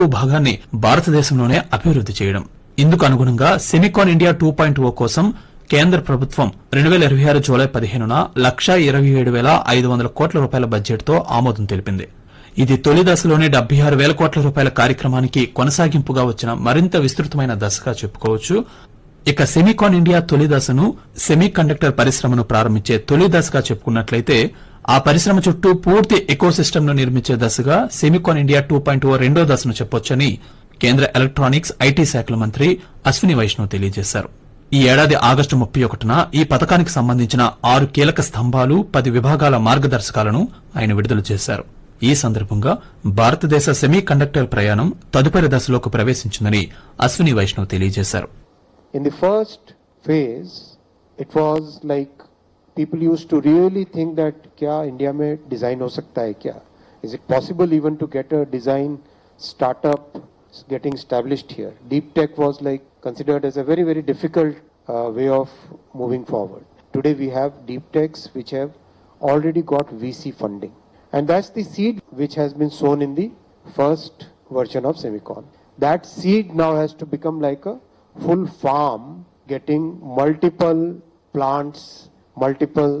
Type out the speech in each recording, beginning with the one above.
భాగాన్ని భారతదేశంలోనే అభివృద్ది చేయడం ఇందుకు అనుగుణంగా Semicon India two point O కోసం కేంద్ర ప్రభుత్వం రెండు వేల ఇరవై ఆరు జూలై పదిహేనున లక్షా ఇరవై ఏడు వేల ఐదు వందల కోట్ల రూపాయల బడ్జెట్తో ఆమోదం తెలిపింది ఇది తొలి దశలోనే డెబ్బై ఆరు వేల కోట్ల రూపాయల కార్యక్రమానికి కొనసాగింపుగా వచ్చిన మరింత విస్తృతమైన దశగా చెప్పుకోవచ్చు ఇక సెమికాన్ ఇండియా తొలి దశను సెమీ కండక్టర్ పరిశ్రమను ప్రారంభించే తొలి దశగా చెప్పుకున్నట్లయితే ఆ పరిశ్రమ చుట్టూ పూర్తి ఎకోసిస్టమ్ ను నిర్మించే దశగా Semicon India two point O రెండో దశను చెప్పొచ్చని కేంద్ర ఎలక్ట్రానిక్స్ ఐటీ శాఖల మంత్రి అశ్విని వైష్ణవ్ తెలియజేశారు ఈ ఏడాది ఆగస్టు ముప్పై ఒకటిన ఈ పథకానికి సంబంధించిన ఆరు కీలక స్తంభాలు పది విభాగాల మార్గదర్శకాలను ఆయన విడుదల చేశారు ఈ సందర్భంగా భారతదేశ సెమీ కండక్టర్ ప్రయాణం తదుపరి దశలోకి ప్రవేశించిందని అశ్విని వైష్ణవ్ తెలియజేశారు In the first phase, it was like people used to really think that क्या इंडिया में डिजाइन हो सकता है क्या Is it possible even to get a design startup getting established here? Deep tech was like considered as a very very difficult uh, way of moving forward. Today we have deep techs which have already got VC funding, and that's the seed which has been sown in the first version of Semicon. That seed now has to become like a full farm, getting multiple plants, multiple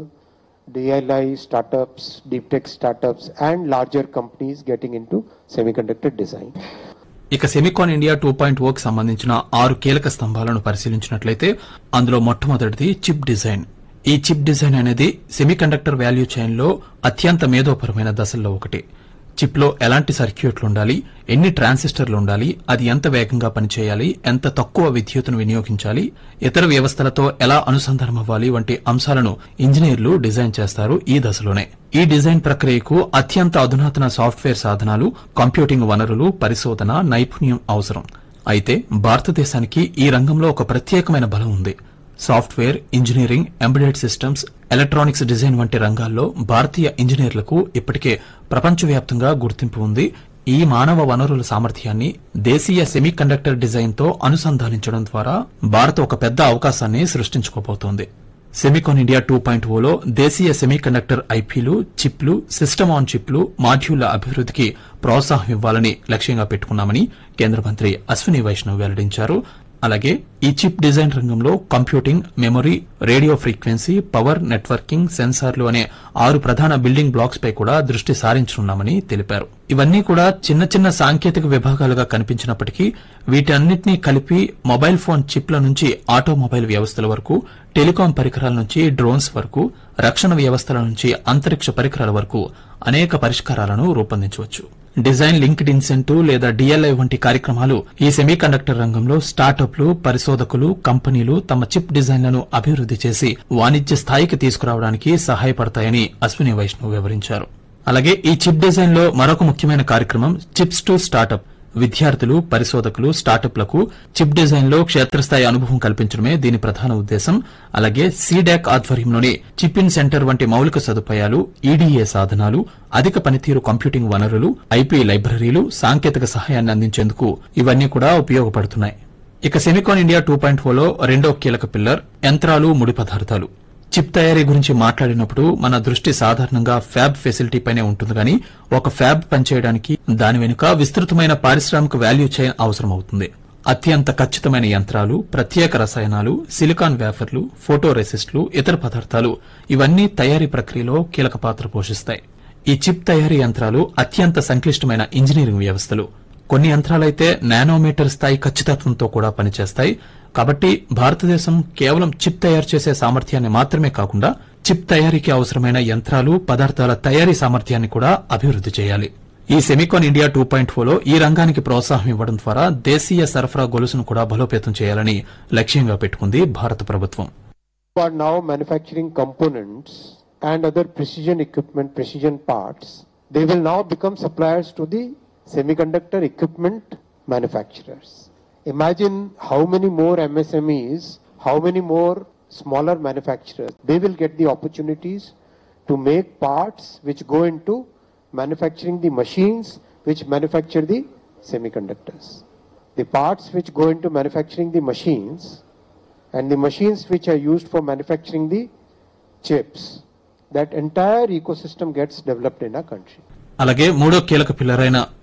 DLI startups, deep tech startups, and larger companies getting into semiconductor design. ఇక semicon India two point ఓకి సంబంధించిన ఆరు కీలక స్తంభాలను పరిశీలించినట్లయితే అందులో మొట్టమొదటిది chip design ఈ చిప్ డిజైన్ అనేది సెమీకండక్టర్ వాల్యూ చైన్ లో అత్యంత మేధోపరమైన దశల్లో ఒకటి చిప్ లో ఎలాంటి సర్క్యూట్లు ఉండాలి ఎన్ని ట్రాన్సిస్టర్లు ఉండాలి అది ఎంత వేగంగా పనిచేయాలి ఎంత తక్కువ విద్యుత్తును వినియోగించాలి ఇతర వ్యవస్థలతో ఎలా అనుసంధానం అవ్వాలి వంటి అంశాలను ఇంజనీర్లు డిజైన్ చేస్తారు ఈ దశలోనే ఈ డిజైన్ ప్రక్రియకు అత్యంత అధునాతన సాఫ్ట్వేర్ సాధనాలు కంప్యూటింగ్ వనరులు పరిశోధన నైపుణ్యం అవసరం అయితే భారతదేశానికి ఈ రంగంలో ఒక ప్రత్యేకమైన బలం ఉంది software engineering embedded systems electronics design వంటి రంగాల్లో భారతీయ ఇంజనీర్లకు ఇప్పటికే ప్రపంచవ్యాప్తంగా గుర్తింపు ఉంది ఈ మానవ వనరుల సామర్థ్యాన్ని దేశీయ సెమీ కండక్టర్ డిజైన్ తో అనుసంధానించడం ద్వారా భారత్ ఒక పెద్ద అవకాశాన్ని సృష్టించుకోబోతోంది సెమికాన్ ఇండియా టూ పాయింట్ ఓలో దేశీయ సెమీ కండక్టర్ ఐపీలు చిప్లు సిస్టమ్ ఆన్ చిప్లు మాడ్యూళ్ల అభివృద్ధికి ప్రోత్సాహం ఇవ్వాలని లక్ష్యంగా పెట్టుకున్నామని కేంద్ర మంత్రి అశ్విని వైష్ణవ్ వెల్లడించారు అలాగే ఈ చిప్ డిజైన్ రంగంలో computing memory radio frequency power networking సెన్సార్లు అనే ఆరు ప్రధాన బిల్డింగ్ బ్లాక్స్ పై కూడా దృష్టి సారించనున్నామని తెలిపారు ఇవన్నీ కూడా చిన్న చిన్న సాంకేతిక విభాగాలుగా కనిపించినప్పటికీ వీటన్నిటినీ కలిపి మొబైల్ ఫోన్ చిప్ల నుంచి ఆటోమొబైల్ వ్యవస్థల వరకు టెలికాం పరికరాల నుంచి డ్రోన్స్ వరకు రక్షణ వ్యవస్థల నుంచి అంతరిక్ష పరికరాల వరకు అనేక పరిష్కారాలను రూపొందించవచ్చు డిజైన్ లింక్డ్ ఇన్సెంటివ్ లేదా డిఎల్ఐ వంటి కార్యక్రమాలు ఈ సెమీకండక్టర్ రంగంలో స్టార్టప్లు పరిశోధకులు కంపెనీలు తమ చిప్ డిజైన్లను అభివృద్ది చేసి వాణిజ్య స్థాయికి తీసుకురావడానికి సహాయపడతాయని అశ్విని వైష్ణవ్ వివరించారు అలాగే ఈ చిప్ డిజైన్ లో మరొక ముఖ్యమైన కార్యక్రమం చిప్స్ టు స్టార్టప్ విద్యార్థులు పరిశోధకులు స్టార్టప్లకు చిప్ డిజైన్ లో క్షేత్రస్థాయి అనుభవం కల్పించడమే దీని ప్రధాన ఉద్దేశం అలాగే సీడాక్ ఆధ్వర్యంలోని చిప్ ఇన్ సెంటర్ వంటి మౌలిక సదుపాయాలు ఈడీఏ సాధనాలు అధిక పనితీరు కంప్యూటింగ్ వనరులు ఐపీ లైబ్రరీలు సాంకేతిక సహాయాన్ని అందించేందుకు ఇవన్నీ కూడా ఉపయోగపడుతున్నాయి ఇక సెమికాన్ ఇండియా టూ పాయింట్ లో రెండో కీలక పిల్లర్ యంత్రాలు ముడి పదార్థాలు చిప్ తయారీ గురించి మాట్లాడినప్పుడు మన దృష్టి సాధారణంగా ఫ్యాబ్ ఫెసిలిటీ పైనే ఉంటుంది కానీ ఒక ఫ్యాబ్ పనిచేయడానికి దాని వెనుక విస్తృతమైన పారిశ్రామిక వాల్యూ చైన్ అవసరమవుతుంది అత్యంత ఖచ్చితమైన యంత్రాలు ప్రత్యేక రసాయనాలు సిలికాన్ వేఫర్లు ఫోటో రెసిస్ట్లు ఇతర పదార్థాలు ఇవన్నీ తయారీ ప్రక్రియలో కీలక పాత్ర పోషిస్తాయి ఈ చిప్ తయారీ యంత్రాలు అత్యంత సంక్లిష్టమైన ఇంజనీరింగ్ వ్యవస్థలు కొన్ని యంత్రాలైతే నానోమీటర్ స్థాయి ఖచ్చితత్వంతో కూడా పనిచేస్తాయి కాబట్టి భారతదేశం కేవలం చిప్ తయారు చేసే సామర్థ్యాన్ని మాత్రమే కాకుండా చిప్ తయారీకి అవసరమైన యంత్రాలు పదార్థాల తయారీ సామర్థ్యాన్ని కూడా అభివృద్ది చేయాలి ఈ సెమికాన్ ఇండియా టూ పాయింట్ లో ఈ రంగానికి ప్రోత్సాహం ఇవ్వడం ద్వారా దేశీయ సరఫరా గొలుసును కూడా బలోపేతం చేయాలని లక్ష్యంగా పెట్టుకుంది భారత ప్రభుత్వం who are now manufacturing components and other precision equipment, precision parts, they will now become suppliers to the semiconductor equipment manufacturers. Imagine how many more MSMEs, how many more smaller manufacturers, they will get the opportunities to make parts which go into manufacturing the machines which manufacture the semiconductors. The parts which go into manufacturing the machines and the machines which are used for manufacturing the chips, that entire ecosystem gets developed in our country. అలాగే మూడో కీలక pillar అయిన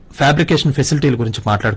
fabrication ఫెసిలిటీల గురించి మాట్లాడుకుందాం